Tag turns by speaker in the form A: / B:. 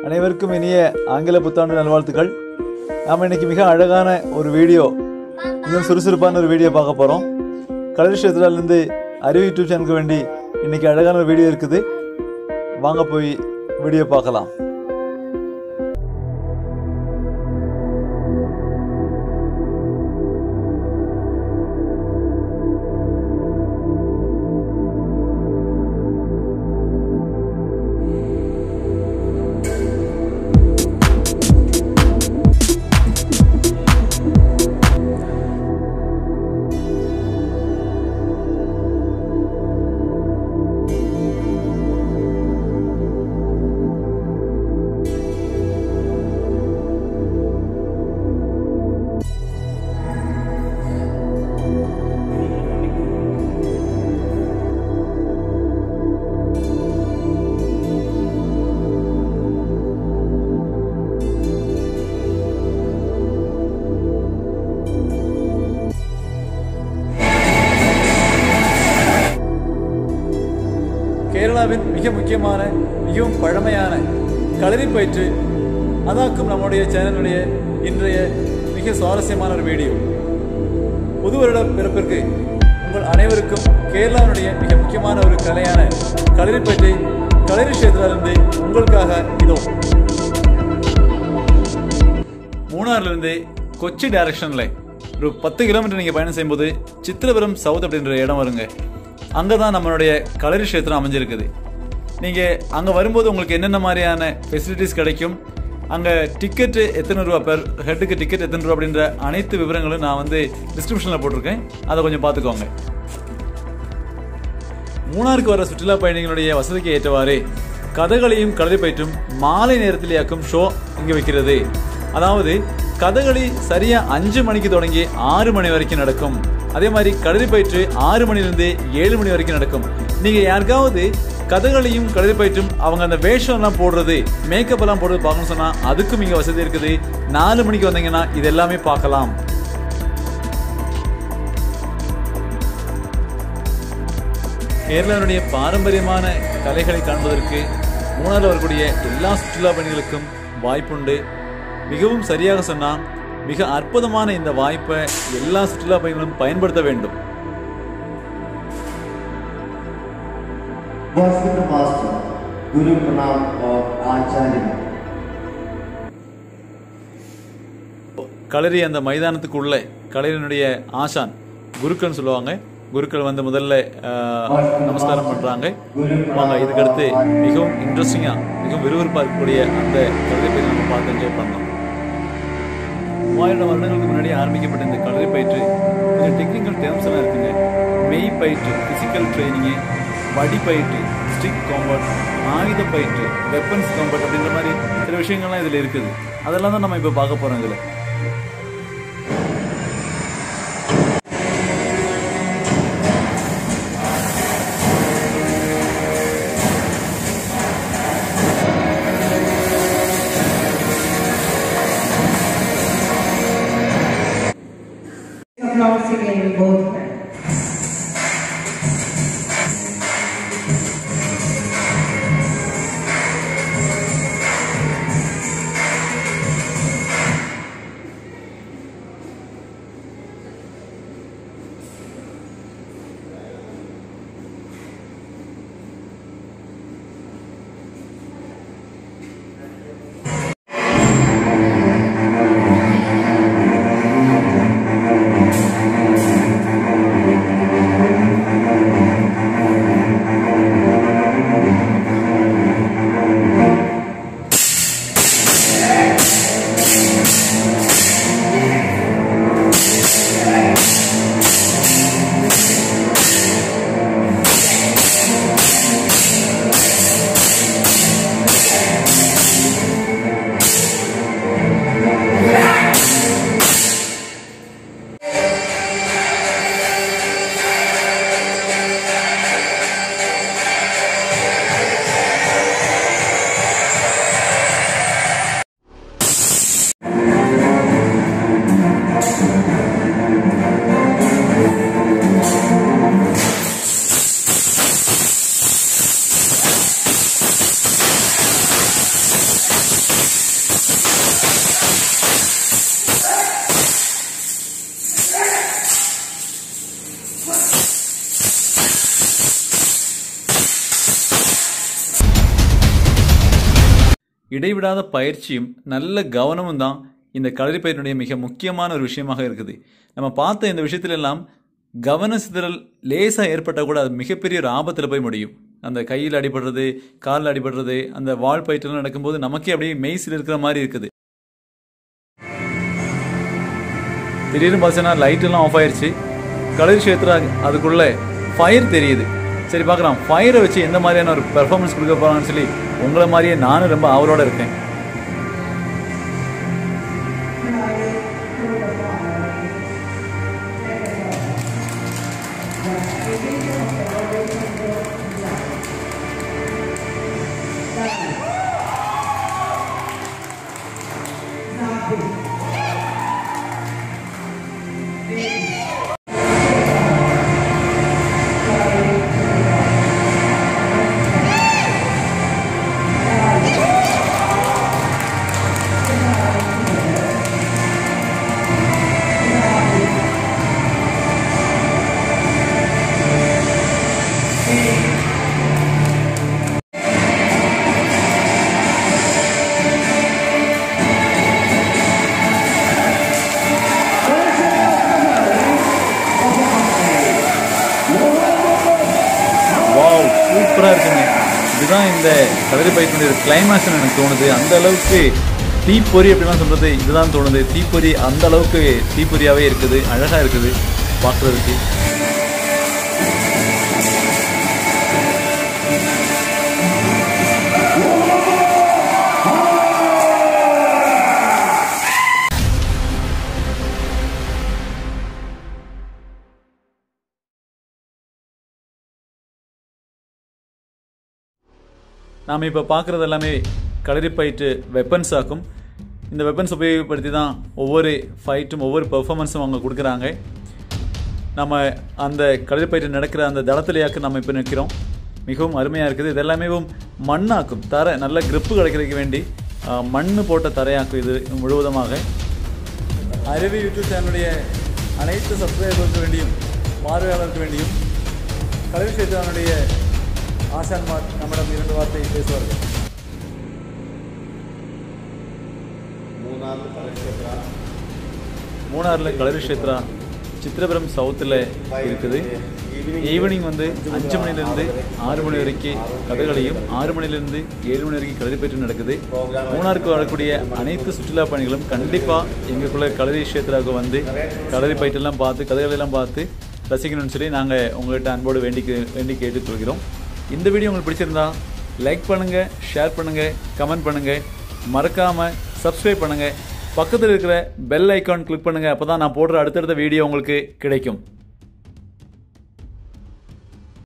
A: அனைவருக்கும் இனிய ஆங்கில புத்தாண்டு நல்வாழ்த்துக்கள் நாம் இன்னைக்கு மிக அழகான ஒரு வீடியோ மிகவும் சுறுசுறுப்பான ஒரு வீடியோ பார்க்க போகிறோம் கலர் ஷேத்ராலேருந்து அறிவு யூடியூப் சேனலுக்கு வேண்டி இன்னைக்கு அழகான ஒரு வீடியோ இருக்குது வாங்க போய் வீடியோ பார்க்கலாம் கேரளாவின் மிக முக்கியமான மிகவும் பழமையான களரி பயிற்று அதாக்கும் நம்முடைய சேனலுடைய இன்றைய மிக சுவாரஸ்யமான ஒரு வீடியோ புது வருட பிறப்பிற்கு உங்கள் அனைவருக்கும் கேரளாவினுடைய மிக முக்கியமான ஒரு கலையான களரி பயிற்றை களரி கஷேத்திரிலிருந்து உங்களுக்காக இதோ மூணாறுலேருந்து கொச்சி டைரக்ஷனில் ஒரு பத்து கிலோமீட்டர் நீங்கள் பயணம் செய்யும்போது சித்திரபுரம் சவுத் அப்படின்ற இடம் வருங்க அங்கே தான் நம்மளுடைய களரி கஷேத்திரம் அமைஞ்சிருக்குது நீங்கள் அங்கே வரும்போது உங்களுக்கு என்னென்ன மாதிரியான ஃபெசிலிட்டிஸ் கிடைக்கும் அங்கே டிக்கெட்டு எத்தனை ரூபா பெர் ஹெட்டுக்கு டிக்கெட் எத்தனை ரூபா அப்படின்ற அனைத்து விவரங்களும் நான் வந்து டிஸ்கிரிப்ஷனில் போட்டிருக்கேன் அதை கொஞ்சம் பார்த்துக்கோங்க மூணாருக்கு வர சுற்றுலா பயணிகளுடைய வசதிக்கு ஏற்றவாறு கதகளியும் களரி பயிற்றும் மாலை நேரத்திலேயாக்கும் ஷோ இங்கே வைக்கிறது அதாவது கதகளி சரியா அஞ்சு மணிக்கு தொடங்கி ஆறு மணி வரைக்கும் நடக்கும் அதே மாதிரி களரி பயிற்று ஆறு மணிலிருந்து ஏழு மணி வரைக்கும் நடக்கும் நீங்க யாருக்காவது கதகளியும் களரி பயிற்றும் அவங்க அந்த வேஷம் எல்லாம் போடுறது மேக்கப் எல்லாம் போடுறது பார்க்கணும்னு சொன்னா அதுக்கும் இங்க வசதி இருக்குது நாலு மணிக்கு வந்தீங்கன்னா இது எல்லாமே பார்க்கலாம் கேரளாவுடைய பாரம்பரியமான கலைகளை காண்பதற்கு மூணாறில் வரக்கூடிய எல்லா சுற்றுலா பயணிகளுக்கும் வாய்ப்புண்டு மிகவும் சரியாக சொன்னால் மிக அற்புதமான இந்த வாய்ப்பை எல்லா சுற்றுலா பயணிகளும் பயன்படுத்த வேண்டும்
B: Worship Master, Guru Pranam or Acharya.
A: களரி அந்த மைதானத்துக்குள்ள களரியினுடைய ஆசான் குருக்கள்னு சொல்லுவாங்க குருக்கள் வந்து முதல்ல ஆஹ், நமஸ்காரம் பண்றாங்க வாங்க இதுக்கடுத்து மிகவும் இன்ட்ரெஸ்டிங்கா மிகவும் விறுவிறுப்பா இருக்கக்கூடிய அந்த களரி பயிற்சி நம்ம பார்த்து என்ஜாய் பண்ணலாம் மூவாயிரம் வருடங்களுக்கு முன்னாடி ஆரம்பிக்கப்பட்ட இந்த களரி பயிற்று கொஞ்சம் டெக்னிக்கல் டேர்ம்ஸ் எல்லாம் இருக்குங்க மெய் பயிற்று பிசிக்கல் ட்ரைனிங்கு வடி பயிற்று ஸ்டிக் காம்பட் ஆயுத பயிற்று வெப்பன்ஸ் காம்பட் அப்படின்ற மாதிரி சில விஷயங்கள்லாம் இதில் இருக்குது அதெல்லாம் தான் நம்ம இப்போ பார்க்க போகிறோம் இதில்
C: Applause again, both men.
A: இடைவிடாத பயிற்சியும் நல்ல கவனமும் தான் இந்த களரிப்பயிரினுடைய மிக முக்கியமான ஒரு விஷயமாக இருக்குது நம்ம பார்த்த இந்த விஷயத்துல எல்லாம் கவன சிதறல் லேசாக ஏற்பட்டால் கூட அது மிகப்பெரிய ஒரு ஆபத்தில் போய் முடியும் அந்த கையில் அடிபடுறது காலில் அடிபடுறது அந்த வால் பயிற்றெல்லாம் நடக்கும்போது நமக்கே அப்படியே மெய்சில் இருக்கிற மாதிரி இருக்குது திடீர்னு பார்த்தீங்கன்னா லைட் எல்லாம் ஆஃப் ஆயிருச்சு கலர் க்ஷேத்ரா அதுக்குள்ள ஃபயர் தெரியுது சரி பார்க்கலாம் ஃபயரை வச்சு எந்த மாதிரியான ஒரு பெர்ஃபார்மன்ஸ் கொடுக்க போறாங்கன்னு சொல்லி உங்களை மாதிரியே நானும் ரொம்ப ஆவலோட இருக்கேன் வாவ் சூப்பராக இருக்குங்க இதுதான் இந்த கதிரை பயிற்சியுடைய கிளைமேக்ஸ் எனக்கு தோணுது அந்த அளவுக்கு தீப்பொறி அப்படிலாம் சொல்றது இதுதான் தோணுது தீப்பொறி அந்த அளவுக்கு தீப்பொறியாவே இருக்குது அழகா இருக்குது பார்க்கறதுக்கு நாம் இப்போ பார்க்குறது எல்லாமே களரிப்பயிற்று வெப்பன்ஸ் ஆக்கும் இந்த வெப்பன்ஸ் உபயோகப்படுத்தி தான் ஒவ்வொரு ஃபைட்டும் ஒவ்வொரு பெர்ஃபார்மன்ஸும் அவங்க கொடுக்குறாங்க நம்ம அந்த களரிப்பயிற்று நடக்கிற அந்த தளத்திலேயாக்கு நம்ம இப்போ நிற்கிறோம் மிகவும் அருமையாக இருக்குது இது எல்லாமே மண்ணாக்கும் தரை நல்ல grip கிடைக்கிறதுக்கு வேண்டி மண் போட்ட தரையாக்கும் இது முழுவதுமாக அருவி யூடியூப் சேனலுடைய அனைத்து சப்ஸ்கிரைபருக்கு வேண்டியும் பார்வையாளருக்கு வேண்டியும் கல்வி சேத்தானுடைய ஆசான்மார் நம்மிடம் இரண்டு வார்த்தை பேசுவார்கள்
B: മൂന്നാമത് കളക്ഷേത്ര
A: மூணாறில் கலரி க்ஷேத்ரா சித்திரபுரம் சவுத்தில் இருக்குது ஈவினிங் வந்து அஞ்சு மணிலேருந்து ஆறு மணி வரைக்கும் கதைகளையும் ஆறு மணிலேருந்து ஏழு மணி வரைக்கும் கலரிப்பயிற்று நடக்குது மூணாருக்கு வரக்கூடிய அனைத்து சுற்றுலா பயணிகளும் கண்டிப்பாக எங்களுக்குள்ள கலரி க்ஷேத்ராவுக்கு வந்து கலரி பயிற்றெல்லாம் பார்த்து கதைகளெல்லாம் பார்த்து ரசிக்கணும்னு சொல்லி நாங்கள் உங்கள்கிட்ட அன்போடு வேண்டி வேண்டி கேட்டுக்கொள்கிறோம் இந்த வீடியோ உங்களுக்கு பிடிச்சிருந்தா லைக் பண்ணுங்கள் ஷேர் பண்ணுங்கள் கமெண்ட் பண்ணுங்கள் மறக்காமல் சப்ஸ்கிரைப் பண்ணுங்கள் பக்கத்தில் இருக்கிற பெல் ஐக்கான் கிளிக் பண்ணுங்கள் அப்போ தான் நான் போடுற அடுத்தடுத்த வீடியோ உங்களுக்கு கிடைக்கும்